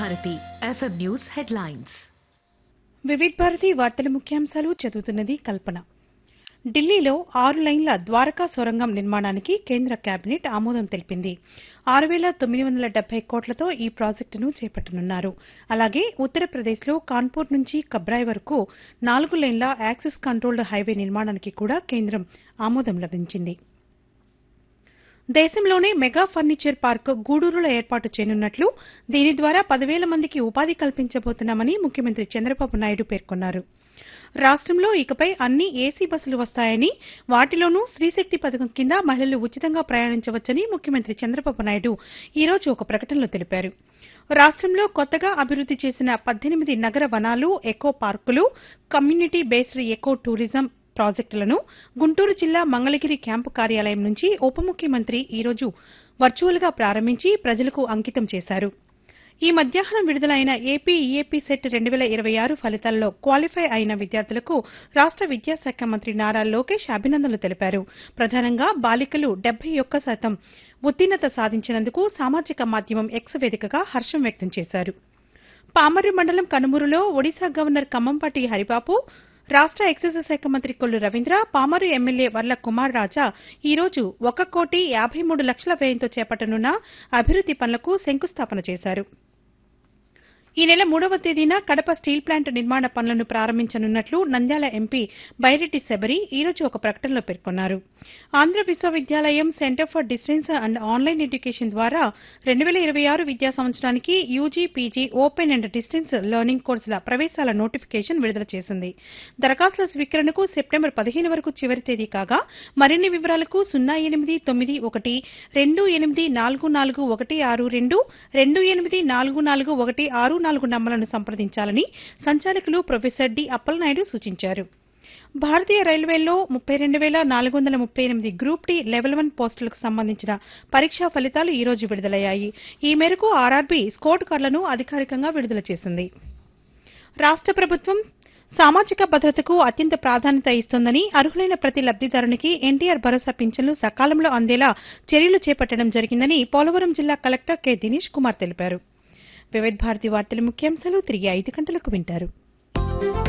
Bharati FM news headlines Vividh Bharati వార్తల ముఖ్యాంశాలు చదువుతున్నది కల్పన ఢిల్లీలో ఆరు లైన్ల ద్వారకా సొరంగం నిర్మాణానికి కేంద్ర కేబినెట్ ఆమోదం తెలిపింది ఆరు వేల తొమ్మిది వందల డెబ్బై కోట్లతో ఈ ప్రాజెక్టును చేపట్టనున్నారు అలాగే ఉత్తరప్రదేశ్లో కాన్పూర్ నుంచి కబ్రాయ్ వరకు నాలుగు లైన్ల యాక్సిస్ కంట్రోల్డ్ హైవే నిర్మాణానికి కూడా కేంద్రం ఆమోదం లభించింది దేశంలోనే మెగా ఫర్నిచర్ పార్క్ గూడూరులో ఏర్పాటు చేయనున్నట్లు దీని ద్వారా పదివేల మందికి ఉపాధి కల్పించబోతున్నామని ముఖ్యమంత్రి చంద్రబాబు నాయుడు పేర్కొన్నారు రాష్ట్రంలో ఇకపై అన్ని ఏసీ బస్సులు వస్తాయని వాటిలోనూ స్త్రీశక్తి పథకం కింద మహిళలు ఉచితంగా ప్రయాణించవచ్చని ముఖ్యమంత్రి చంద్రబాబు నాయుడు ఈ రోజు ఒక ప్రకటనలో తెలిపారు రాష్ట్రంలో కొత్తగా అభివృద్ది చేసిన పద్దెనిమిది నగర వనాలు ఎకో పార్కులు కమ్యూనిటీ బేస్డ్ ఎకో టూరిజం ప్రాజెక్టులను గుంటూరు జిల్లా మంగళగిరి క్యాంపు కార్యాలయం నుంచి ఉప ముఖ్యమంత్రి ఈ రోజు వర్చువల్ గా ప్రారంభించి ప్రజలకు అంకితం చేశారు ఈ మధ్యాహ్నం విడుదలైన ఏపీ ఈఏపీ సెట్ రెండు వేల ఇరవై ఆరు ఫలితాల్లో క్వాలిఫై అయిన విద్యార్థులకు రాష్ట విద్యాశాఖ మంత్రి నారా లోకేష్ అభినందనలు తెలిపారు ప్రధానంగా బాలికలు డెబ్బై ఒక్క శాతం ఉత్తీర్ణత సాధించినందుకు సామాజిక మాధ్యమం ఎక్స్ వేదికగా హర్షం వ్యక్తం చేశారు పామర్రు మండలం కనుమూరులో ఒడిశా గవర్నర్ కమ్మంపాటి హరిబాబు రాష్ట ఎక్సైజ్ శాఖ మంత్రి కొల్లు రవీంద్ర పామరు ఎమ్మెల్యే వర్ల కుమార్ రాజా ఈ రోజు ఒక కోటి యాభై మూడు లక్షల వ్యయంతో చేపట్టనున్న అభివృద్ది పనులకు శంకుస్థాపన చేశారు ఈ నెల మూడవ తేదీన కడప స్టీల్ ప్లాంట్ నిర్మాణ పనులను ప్రారంభించనున్నట్లు నంద్యాల ఎంపీ బైరెడ్డి శబరి ఈ రోజు ఒక ప్రకటనలో పేర్కొన్నారు ఆంధ్ర విశ్వవిద్యాలయం centre for distance and online education ద్వారా రెండు వేల ఇరవై ఆరు విద్యా సంవత్సరానికి UG PG open and distance learning కోర్సుల ప్రవేశాల నోటిఫికేషన్ విడుదల చేసింది దరఖాస్తుల స్వీకరణకు సెప్టెంబర్ పదిహేను వరకు చివరి తేదీ కాగా మరిన్ని వివరాలకు సున్నా ఎనిమిది తొమ్మిది ఒకటి రెండు ఎనిమిది నాలుగు నాలుగు ఒకటి ఆరు రెండు రెండు ఎనిమిది నాలుగు నాలుగు ఒకటి ఆరు నాలుగు నంబర్లను సంప్రదించాలని సంచాలకులు ప్రొఫెసర్ డి అప్పలనాయుడు సూచించారు భారతీయ రైల్వేల్లో ముప్పై రెండు వేల నాలుగు వందల ముప్పై ఎనిమిది గ్రూప్ డి లెవెల్ వన్ పోస్టులకు సంబంధించిన పరీక్షా ఫలితాలు ఈ రోజు విడుదలయ్యాయి ఈ మేరకు ఆర్ఆర్బీ స్కోర్ కార్డులను అధికారికంగా విడుదల చేసింది రాష్ట ప్రభుత్వం సామాజిక భద్రతకు అత్యంత ప్రాధాన్యత ఇస్తోందని అర్హులైన ప్రతి లబ్దిదారునికి ఎన్టీఆర్ భరోసా పింఛన్లు సకాలంలో అందేలా చర్యలు చేపట్టడం జరిగిందని పోలవరం జిల్లా కలెక్టర్ కె దినేష్ కుమార్ తెలిపారు వివిధ భారతి వార్తల ముఖ్యాంశాలు తిరిగి ఐదు గంటలకు వింటారు